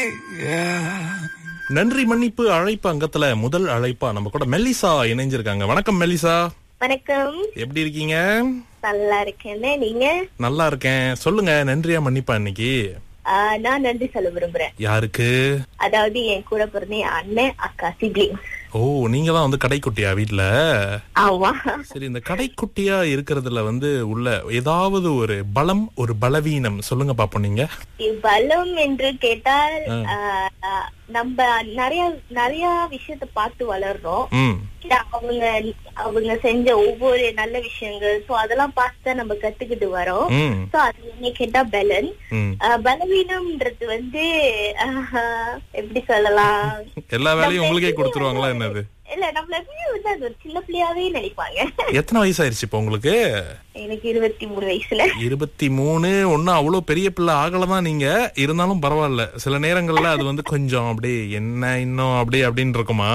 நன்றி மன்னிப்பு அழைப்பு அங்கத்துல முதல் அழைப்பா நம்ம கூட மெல்லிசா இணைஞ்சிருக்காங்க வணக்கம் மெல்லிசா வணக்கம் எப்படி இருக்கீங்க நல்லா இருக்கேன்னு நீங்க நல்லா இருக்கேன் சொல்லுங்க நன்றியா மன்னிப்பா இன்னைக்கு ஆஹ், நான் நன்றி சொல்ல விரும்புறேன் யாருக்கு அதாவது என் கூட பிறந்த என் அண்ணன் அக்கா சிப்ளிங் ஓ நீங்க தான் வந்து கடைக்குட்டியா வீட்ல ஆமா சரி இந்த கடைக்குட்டியா இருக்கிறதுல வந்து உள்ள ஏதாவது ஒரு பலம் ஒரு பலவீனம் சொல்லுங்க பாப்போம் நீங்க பலம் என்று கேட்டால் ஆஹ், நம்ம நிறைய நிறைய விஷயத்த பார்த்து வளர்றோம் ம் இல்ல, அவங்க அவங்க செஞ்ச ஒவ்வொரு நல்ல விஷயங்கள் சோ அதெல்லாம் பார்த்து தான் நம்ம கத்துக்கிட்டு வரோம் ம் சோ அது என்ன கேட்டா பலன் ம் ஆஹ், பலவீனம்ன்றது வந்து ஆஹ், எப்படி சொல்லலாம் எல்லா வேலையும் உங்களுக்கே கொடுத்துருவாங்களா என்னது இல்ல நம்மள எப்பயுமே வந்து அது ஒரு சின்ன பிள்ளையாவே நினைப்பாங்க எத்தனை வயசாயிருச்சு இப்ப உங்களுக்கு எனக்கு இருபத்தி மூணு வயசுல இருபத்தி மூணு ஒன்னும் அவ்வளவு பெரிய பிள்ளை ஆகலதான் நீங்க இருந்தாலும் பரவாயில்ல சில நேரங்கள்ல அது வந்து கொஞ்சம் அப்படியே என்ன இன்னும் அப்படியே அப்படின்னு இருக்குமா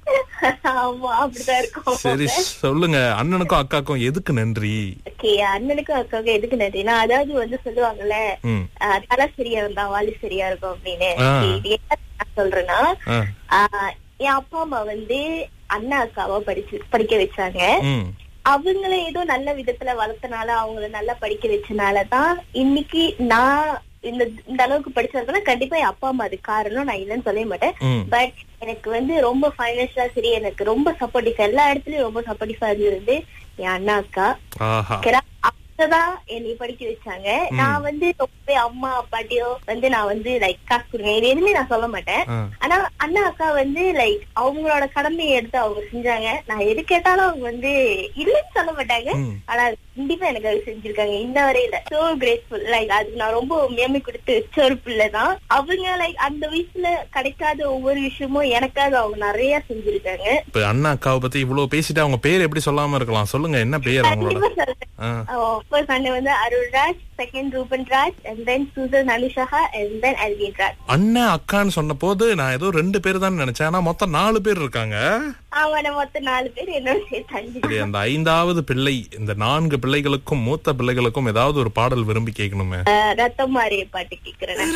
ஆமா அப்படிதான் இருக்கும் சரி சொல்லுங்க அண்ணனுக்கும் அக்காக்கும் எதுக்கு நன்றி ஓகே அண்ணனுக்கும் அக்காவுக்கும் எதுக்கு நன்றினா அதாவது வந்து சொல்லுவாங்கல்ல ம் ஆஹ், தலை சரியா இருந்தா வாலி சரியா இருக்கும் அப்படின்னு ஆ. இது என்ன நான் சொல்றேன்னா ஆ, ஆஹ், என் அப்பா அம்மா வந்து அண்ணா அக்காவா படிச்சு படிக்க வச்சாங்க ம் அவங்கள ஏதோ நல்ல விதத்துல வளர்த்தனால அவங்கள நல்லா படிக்க வச்சனாலதான் இன்னைக்கு நான் இந்த இந்த அளவுக்கு படிச்சிருக்கேன்னா கண்டிப்பா என் அப்பா அம்மா அது காரணம் நான் இல்லைன்னு சொல்லவே மாட்டேன் ம் பட் எனக்கு வந்து ரொம்ப ஃபைனான்ஷியலா சரி எனக்கு ரொம்ப சப்போர்ட்டிவ் எல்லா இடத்துலயும் ரொம்ப சப்போர்ட்டிவா இருந்தது என் அண்ணா அக்கா ஆஹா ஓகேடா? அவங்கதான் என்னை படிக்க வச்சாங்க நான் வந்து ரொம்பவே அம்மா அப்பாட்டியோ வந்து நான் வந்து லைக் காசு கொடுங்க இது எதுவுமே நான் சொல்ல மாட்டேன் ஆ. ஆனா அண்ணா அக்கா வந்து லைக் அவங்களோட கடமையை எடுத்து அவங்க செஞ்சாங்க நான் எது கேட்டாலும் அவங்க வந்து இல்லைன்னு சொல்ல மாட்டாங்க ம். ஆனா கண்டிப்பா எனக்கு அது செஞ்சிருக்காங்க இன்ன வரையில சோ கிரேட்ஃபுல் லைக் அதுக்கு நான் ரொம்ப மேமை கொடுத்து வச்ச ஒரு பிள்ளைதான் அவங்க லைக் அந்த வயசுல கிடைக்காத ஒவ்வொரு விஷயமும் எனக்காக அவங்க நிறைய செஞ்சிருக்காங்க இப்ப அண்ணா அக்காவை பத்தி இவ்வளவு பேசிட்டு அவங்க பேர் எப்படி சொல்லாம இருக்கலாம் சொல்லுங்க என்ன பேர் அவங்களோட கண்டிப்பா சொல்றேன் ஆ. ஃபர்ஸ்ட் அண்ணன் வந்து Arulraj second Ruban Raj and then Susan Anusha and then Alvin Raj அண்ணன் அக்கான்னு சொன்ன போது நான் ஏதோ ரெண்டு பேர் தான் நினைச்சேன் ஆனா மொத்தம் நாலு பேர் இருக்காங்க அவன மொத்தம் நாலு பேர் என்னோட சேர்த்து அஞ்சு சரி அந்த ஐந்தாவது பிள்ளை இந்த நான்கு பிள்ளைகளுக்கும் மூத்த பிள்ளைகளுக்கும் ஏதாவது ஒரு பாடல் விரும்பி கேட்கணுமே ரத்தம் மாறிய பாட்டு கேக்குறேன்